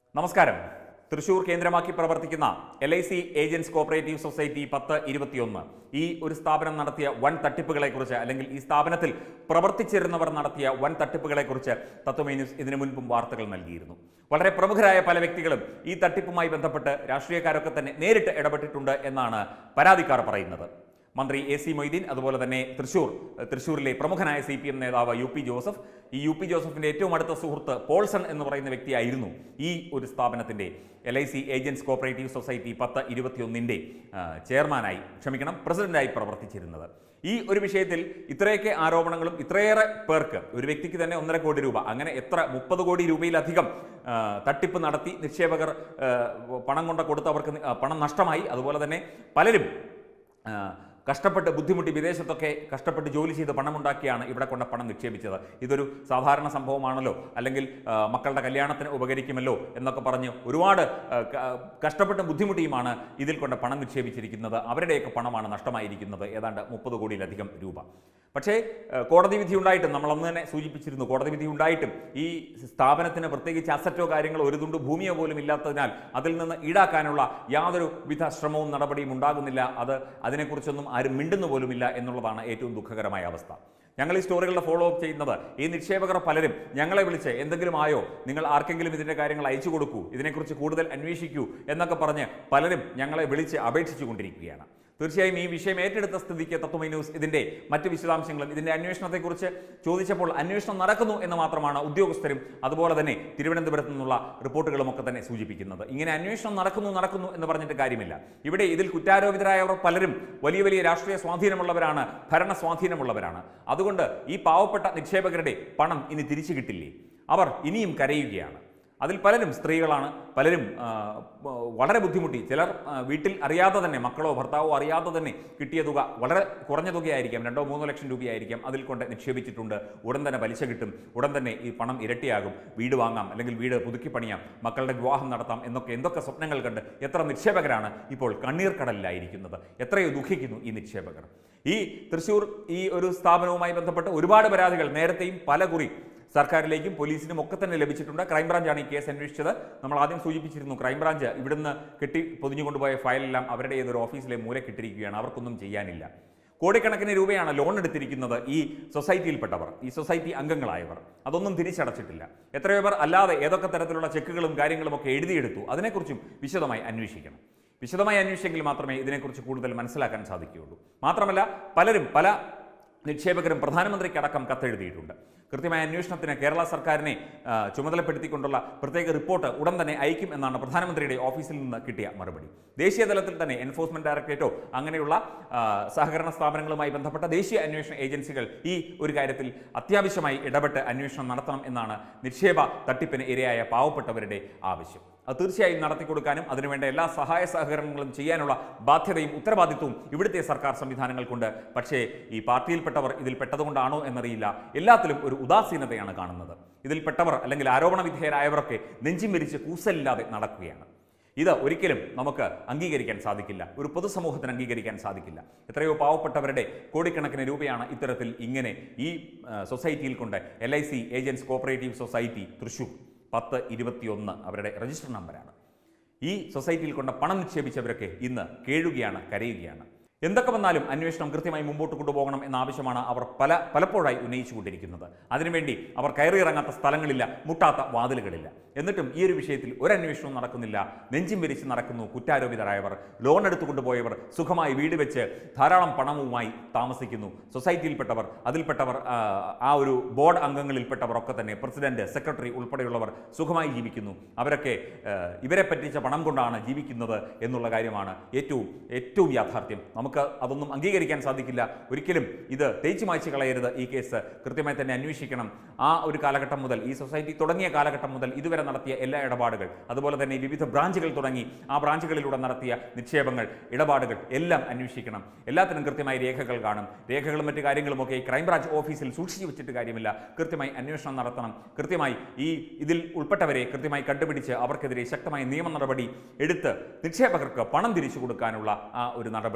നമസ്കാരം തൃശൂർ കേന്ദ്രമാക്കി പ്രവർത്തിക്കുന്ന L I C agents cooperative society പത്ത് ഇരുപത്തിയൊന്ന് ഈ ഒരു സ്ഥാപനം നടത്തിയ വൻ തട്ടിപ്പുകളെക്കുറിച്ച് അല്ലെങ്കിൽ ഈ സ്ഥാപനത്തിൽ പ്രവർത്തിച്ചിരുന്നവർ നടത്തിയ വൻ തട്ടിപ്പുകളെക്കുറിച്ച് തത്വമേ ന്യൂസ് ഇതിനു മുൻപും വാർത്തകൾ നൽകിയിരുന്നു വളരെ പ്രമുഖരായ പല വ്യക്തികളും ഈ തട്ടിപ്പുമായി ബന്ധപ്പെട്ട് രാഷ്ട്രീയക്കാരൊക്കെ തന്നെ നേരിട്ട് ഇടപെട്ടിട്ടുണ്ട് എന്നാണ് പരാതിക്കാർ പറയുന്നത് മന്ത്രി എ സി മൊയ്തീൻ അതുപോലെ തന്നെ തൃശൂർ തൃശൂരിലെ പ്രമുഖനായ സി പി എം നേതാവ് യു പി ജോസഫ് ഈ യു പി ജോസഫിന്റെ ഏറ്റവും അടുത്ത സുഹൃത്ത് പോൾസൺ എന്ന് പറയുന്ന വ്യക്തിയായിരുന്നു ഈ ഒരു സ്ഥാപനത്തിന്റെ L I C agents cooperative society പത്ത് ഇരുപത്തിയൊന്നിൻ്റെ ചെയർമാനായി ക്ഷമിക്കണം പ്രസിഡന്റായി പ്രവർത്തിച്ചിരുന്നത് ഈ ഒരു വിഷയത്തിൽ ഇത്രയൊക്കെ ആരോപണങ്ങളും ഇത്രയേറെ പേർക്ക് ഒരു വ്യക്തിക്ക് തന്നെ ഒന്നര കോടി രൂപ അങ്ങനെ എത്ര മുപ്പത് കോടി രൂപയിലധികം ആ, തട്ടിപ്പ് നടത്തി നിക്ഷേപകർ ആ, പണം കൊണ്ട് കൊടുത്തവർക്ക് നി- ആ, പണം നഷ്ടമായി അതുപോലെ തന്നെ പലരും ആ, കഷ്ടപ്പെട്ട് ബുദ്ധിമുട്ടി വിദേശത്തൊക്കെ കഷ്ടപ്പെട്ട് ജോലി ചെയ്ത് പണമുണ്ടാക്കിയാണ് ഇവിടെ കൊണ്ട് പണം നിക്ഷേപിച്ചത് ഇതൊരു സാധാരണ സംഭവമാണല്ലോ അല്ലെങ്കിൽ ആ, മക്കളുടെ കല്യാണത്തിന് ഉപകരിക്കുമല്ലോ എന്നൊക്കെ പറഞ്ഞ് ഒരുപാട് ആ, ക- കഷ്ടപ്പെട്ട് ബുദ്ധിമുട്ടിയുമാണ് ഇതിൽ കൊണ്ട് പണം നിക്ഷേപിച്ചിരിക്കുന്നത് അവരുടെയൊക്കെ പണമാണ് നഷ്ടമായിരിക്കുന്നത് ഏതാണ്ട് മുപ്പത് കോടിയിലധികം രൂപ പക്ഷേ ആ, കോടതി വിധി ഉണ്ടായിട്ടും നമ്മൾ അന്ന് തന്നെ സൂചിപ്പിച്ചിരുന്നു കോടതി വിധി ഉണ്ടായിട്ടും ഈ സ്ഥാപനത്തിന് പ്രത്യേകിച്ച് അസറ്റോ കാര്യങ്ങളോ ഒരു തുണ്ട് ഭൂമിയോ പോലും ഇല്ലാത്തതിനാൽ അതിൽ നിന്ന് ഈടാക്കാനുള്ള യാതൊരു വിധ ശ്രമവും നടപടിയും ഉണ്ടാകുന്നില്ല അത് അതിനെക്കുറിച്ചൊന്നും ആരും മിണ്ടുന്നു പോലുമില്ല എന്നുള്ളതാണ് ഏറ്റവും ദുഃഖകരമായ അവസ്ഥ ഞങ്ങൾ ഈ സ്റ്റോറികളുടെ ഫോളോ അപ്പ് ചെയ്യുന്നത് ഈ നിക്ഷേപകർ പലരും ഞങ്ങളെ വിളിച്ച് എന്തെങ്കിലും ആയോ നിങ്ങൾ ആർക്കെങ്കിലും ഇതിൻ്റെ കാര്യങ്ങൾ അയച്ചു കൊടുക്കൂ ഇതിനെക്കുറിച്ച് കൂടുതൽ അന്വേഷിക്കൂ എന്നൊക്കെ പറഞ്ഞ് പലരും ഞങ്ങളെ വിളിച്ച് അപേക്ഷിച്ചു കൊണ്ടിരിക്കുകയാണ് തീർച്ചയായും ഈ വിഷയം ഏറ്റെടുത്ത സ്ഥിതിക്ക് തത്വമൈ ന്യൂസ് ഇതിന്റെ മറ്റ് വിശദാംശങ്ങളും ഇതിന്റെ അന്വേഷണത്തെക്കുറിച്ച് ചോദിച്ചപ്പോൾ അന്വേഷണം നടക്കുന്നു എന്ന് മാത്രമാണ് ഉദ്യോഗസ്ഥരും അതുപോലെ തന്നെ തിരുവനന്തപുരത്ത് നിന്നുള്ള റിപ്പോർട്ടുകളും ഒക്കെ തന്നെ സൂചിപ്പിക്കുന്നത് ഇങ്ങനെ അന്വേഷണം നടക്കുന്നു നടക്കുന്നു എന്ന് പറഞ്ഞിട്ട് കാര്യമില്ല ഇവിടെ ഇതിൽ കുറ്റാരോപിതരായവർ പലരും വലിയ വലിയ രാഷ്ട്രീയ സ്വാധീനമുള്ളവരാണ് ഭരണ സ്വാധീനമുള്ളവരാണ് അതുകൊണ്ട് ഈ പാവപ്പെട്ട നിക്ഷേപകരുടെ പണം ഇനി തിരിച്ചു കിട്ടില്ലേ അവർ ഇനിയും കരയുകയാണ് അതിൽ പലരും സ്ത്രീകളാണ് പലരും ആ, ബ- വളരെ ബുദ്ധിമുട്ടി ചിലർ ആ, വീട്ടിൽ അറിയാതെ തന്നെ മക്കളോ ഭർത്താവോ അറിയാതെ തന്നെ കിട്ടിയ തുക വളരെ കുറഞ്ഞ തുകയായിരിക്കാം രണ്ടോ മൂന്നോ ലക്ഷം രൂപയായിരിക്കാം അതിൽ കൊണ്ട് നിക്ഷേപിച്ചിട്ടുണ്ട് ഉടൻ തന്നെ പലിശ കിട്ടും ഉടൻ തന്നെ ഈ പണം ഇരട്ടിയാകും വീട് വാങ്ങാം അല്ലെങ്കിൽ വീട് പുതുക്കി പണിയാം മക്കളുടെ വിവാഹം നടത്താം എന്നൊക്കെ എന്തൊക്കെ സ്വപ്നങ്ങൾ കണ്ട് എത്ര നിക്ഷേപകരാണ് ഇപ്പോൾ കണ്ണീർ കടലിലായിരിക്കുന്നത് എത്രയോ ദുഃഖിക്കുന്നു ഈ നിക്ഷേപകർ ഈ തൃശ്ശൂർ ഈ ഒരു സ്ഥാപനവുമായി ബന്ധപ്പെട്ട് ഒരുപാട് പരാതികൾ നേരത്തെയും പല കുറി സർക്കാരിലേക്കും പോലീസിനും ഒക്കെ തന്നെ ലഭിച്ചിട്ടുണ്ട് ക്രൈംബ്രാഞ്ചാണ് ഈ കേസ് അന്വേഷിച്ചത് നമ്മൾ ആദ്യം സൂചിപ്പിച്ചിരുന്നു ക്രൈംബ്രാഞ്ച് ഇവിടുന്ന് കെട്ടി പൊതിഞ്ഞു കൊണ്ടുപോയ ഫയലെല്ലാം അവരുടെ ഏതൊരു ഓഫീസിലെ മൂലക്കിട്ടിരിക്കുകയാണ് അവർക്കൊന്നും ചെയ്യാനില്ല കോടിക്കണക്കിന് രൂപയാണ് ലോൺ എടുത്തിരിക്കുന്നത് ഈ സൊസൈറ്റിയിൽപ്പെട്ടവർ ഈ സൊസൈറ്റി അംഗങ്ങളായവർ അതൊന്നും തിരിച്ചടച്ചിട്ടില്ല എത്രയോ പേർ അല്ലാതെ ഏതൊക്കെ തരത്തിലുള്ള ചെക്കുകളും കാര്യങ്ങളും ഒക്കെ എഴുതിയെടുത്തു അതിനെക്കുറിച്ചും വിശദമായി അന്വേഷിക്കണം വിശദമായി അന്വേഷിച്ചെങ്കിൽ മാത്രമേ ഇതിനെക്കുറിച്ച് കൂടുതൽ മനസ്സിലാക്കാൻ സാധിക്കുകയുള്ളൂ മാത്രമല്ല പലരും പല നിക്ഷേപകരും പ്രധാനമന്ത്രിക്കടക്കം കത്തെഴുതിയിട്ടുണ്ട് കൃത്യമായ അന്വേഷണത്തിന് കേരള സർക്കാരിനെ ആ, ചുമതലപ്പെടുത്തിക്കൊണ്ടുള്ള പ്രത്യേക റിപ്പോർട്ട് ഉടൻ തന്നെ അയക്കും എന്നാണ് പ്രധാനമന്ത്രിയുടെ ഓഫീസിൽ നിന്ന് കിട്ടിയ മറുപടി ദേശീയ തലത്തിൽ തന്നെ എൻഫോഴ്സ്മെന്റ് ഡയറക്ടറേറ്റോ അങ്ങനെയുള്ള ആ, സഹകരണ സ്ഥാപനങ്ങളുമായി ബന്ധപ്പെട്ട ദേശീയ അന്വേഷണ ഏജൻസികൾ ഈ ഒരു കാര്യത്തിൽ അത്യാവശ്യമായി ഇടപെട്ട് അന്വേഷണം നടത്തണം എന്നാണ് നിക്ഷേപ തട്ടിപ്പിന് ഇരയായ പാവപ്പെട്ടവരുടെ ആവശ്യം അത് തീർച്ചയായും നടത്തിക്കൊടുക്കാനും അതിനുവേണ്ട എല്ലാ സഹായ സഹകരണങ്ങളും ചെയ്യാനുള്ള ബാധ്യതയും ഉത്തരവാദിത്വവും ഇവിടുത്തെ സർക്കാർ സംവിധാനങ്ങൾക്കുണ്ട് പക്ഷേ ഈ പാർട്ടിയിൽപ്പെട്ടവർ ഇതിൽ പെട്ടതുകൊണ്ടാണോ എന്നറിയില്ല എല്ലാത്തിലും ഒരു ഉദാസീനതയാണ് കാണുന്നത് ഇതിൽപ്പെട്ടവർ അല്ലെങ്കിൽ ആരോപണ വിധേയരായവരൊക്കെ നെഞ്ചിം വിരിച്ച് കൂസലില്ലാതെ നടക്കുകയാണ് ഇത് ഒരിക്കലും നമുക്ക് അംഗീകരിക്കാൻ സാധിക്കില്ല ഒരു പൊതുസമൂഹത്തിന് അംഗീകരിക്കാൻ സാധിക്കില്ല എത്രയോ പാവപ്പെട്ടവരുടെ കോടിക്കണക്കിന് രൂപയാണ് ഇത്തരത്തിൽ ഇങ്ങനെ ഈ ആ, സൊസൈറ്റിയിൽ കൊണ്ട് L I C agents cooperative society Thrissur പത്ത് ഇരുപത്തിയൊന്ന് അവരുടെ രജിസ്റ്റർ നമ്പറാണ് ഈ സൊസൈറ്റിയിൽ കൊണ്ട് പണം നിക്ഷേപിച്ചവരൊക്കെ ഇന്ന് കേഴുകയാണ് കരയുകയാണ് എന്തൊക്കെ വന്നാലും അന്വേഷണം കൃത്യമായി മുമ്പോട്ട് കൊണ്ടുപോകണം എന്ന ആവശ്യമാണ് അവർ പല പലപ്പോഴായി ഉന്നയിച്ചുകൊണ്ടിരിക്കുന്നത് അതിനുവേണ്ടി അവർ കയറിയിറങ്ങാത്ത സ്ഥലങ്ങളില്ല മുട്ടാത്ത വാതിലുകളില്ല എന്നിട്ടും ഈ ഒരു വിഷയത്തിൽ ഒരു അന്വേഷണവും നടക്കുന്നില്ല നെഞ്ചും വിരിച്ച് നടക്കുന്നു കുറ്റാരോപിതരായവർ ലോൺ എടുത്തുകൊണ്ടുപോയവർ സുഖമായി വീട് വെച്ച് ധാരാളം പണവുമായി താമസിക്കുന്നു സൊസൈറ്റിയിൽപ്പെട്ടവർ അതിൽപ്പെട്ടവർ ആ, ആ ഒരു ബോർഡ് അംഗങ്ങളിൽപ്പെട്ടവർ ഒക്കെ തന്നെ പ്രസിഡന്റ് സെക്രട്ടറി ഉൾപ്പെടെയുള്ളവർ സുഖമായി ജീവിക്കുന്നു അവരൊക്കെ ആ, ഇവരെ പറ്റിച്ച പണം കൊണ്ടാണ് ജീവിക്കുന്നത് എന്നുള്ള കാര്യമാണ് ഏറ്റവും ഏറ്റവും യാഥാർത്ഥ്യം നമുക്ക് അതൊന്നും അംഗീകരിക്കാൻ സാധിക്കില്ല ഒരിക്കലും ഇത് തേച്ചു മായ്ച്ചു കളയരുത് ഈ കേസ് കൃത്യമായി തന്നെ അന്വേഷിക്കണം ആ ഒരു കാലഘട്ടം മുതൽ ഈ സൊസൈറ്റി തുടങ്ങിയ കാലഘട്ടം മുതൽ ഇതുവരെ നടത്തിയ എല്ലാ ഇടപാടുകൾ അതുപോലെ തന്നെ വിവിധ ബ്രാഞ്ചുകൾ തുടങ്ങി ആ ബ്രാഞ്ചുകളിലൂടെ നടത്തിയ നിക്ഷേപങ്ങൾ ഇടപാടുകൾ എല്ലാം അന്വേഷിക്കണം എല്ലാത്തിനും കൃത്യമായി രേഖകൾ കാണും രേഖകളും മറ്റു കാര്യങ്ങളുമൊക്കെ ഈ ക്രൈംബ്രാഞ്ച് ഓഫീസിൽ സൂക്ഷിച്ചു വെച്ചിട്ട് കാര്യമില്ല കൃത്യമായി അന്വേഷണം നടത്തണം കൃത്യമായി ഈ ഇതിൽ ഉൾപ്പെട്ടവരെ കൃത്യമായി കണ്ടുപിടിച്ച് അവർക്കെതിരെ ശക്തമായ നിയമ നടപടി എടുത്ത് നിക്ഷേപകർക്ക് പണം തിരിച്ചു കൊടുക്കാനുള്ള ആ ഒരു നടപടി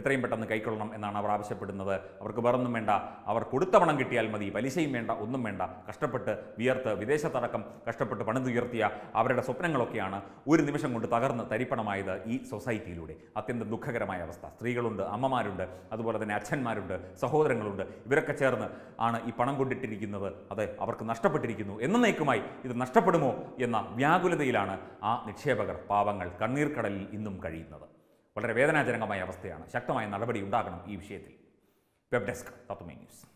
എത്രയും പെട്ടെന്ന് കൈക്കൊള്ളണം എന്നാണ് അവർ ആവശ്യപ്പെടുന്നത് അവർക്ക് വേറൊന്നും വേണ്ട അവർ കൊടുത്ത പണം കിട്ടിയാൽ മതി പലിശയും വേണ്ട ഒന്നും വേണ്ട കഷ്ടപ്പെട്ട് വിയർത്ത് വിദേശത്തടക്കം കഷ്ടപ്പെട്ട് പണിതുയർത്തിയ അവരുടെ സ്വപ്നങ്ങളൊക്കെയാണ് ഒരു നിമിഷം കൊണ്ട് തകർന്ന് തരിപ്പണമായത് ഈ സൊസൈറ്റിയിലൂടെ അത്യന്തം ദുഃഖകരമായ അവസ്ഥ സ്ത്രീകളുണ്ട് അമ്മമാരുണ്ട് അതുപോലെ തന്നെ അച്ഛന്മാരുണ്ട് സഹോദരങ്ങളുണ്ട് ഇവരൊക്കെ ചേർന്ന് ആണ് ഈ പണം കൊണ്ടിട്ടിരിക്കുന്നത് അത് അവർക്ക് നഷ്ടപ്പെട്ടിരിക്കുന്നു എന്നേക്കുമായി ഇത് നഷ്ടപ്പെടുമോ എന്ന വ്യാകുലതയിലാണ് ആ നിക്ഷേപകർ പാവങ്ങൾ കണ്ണീർ കടലിൽ ഇന്നും കഴിയുന്നത് വളരെ വേദനാജനകമായ അവസ്ഥയാണ് ശക്തമായ നടപടി ഉണ്ടാകണം ഈ വിഷയത്തിൽ വെബ് ഡെസ്ക് തത്വമേ ന്യൂസ്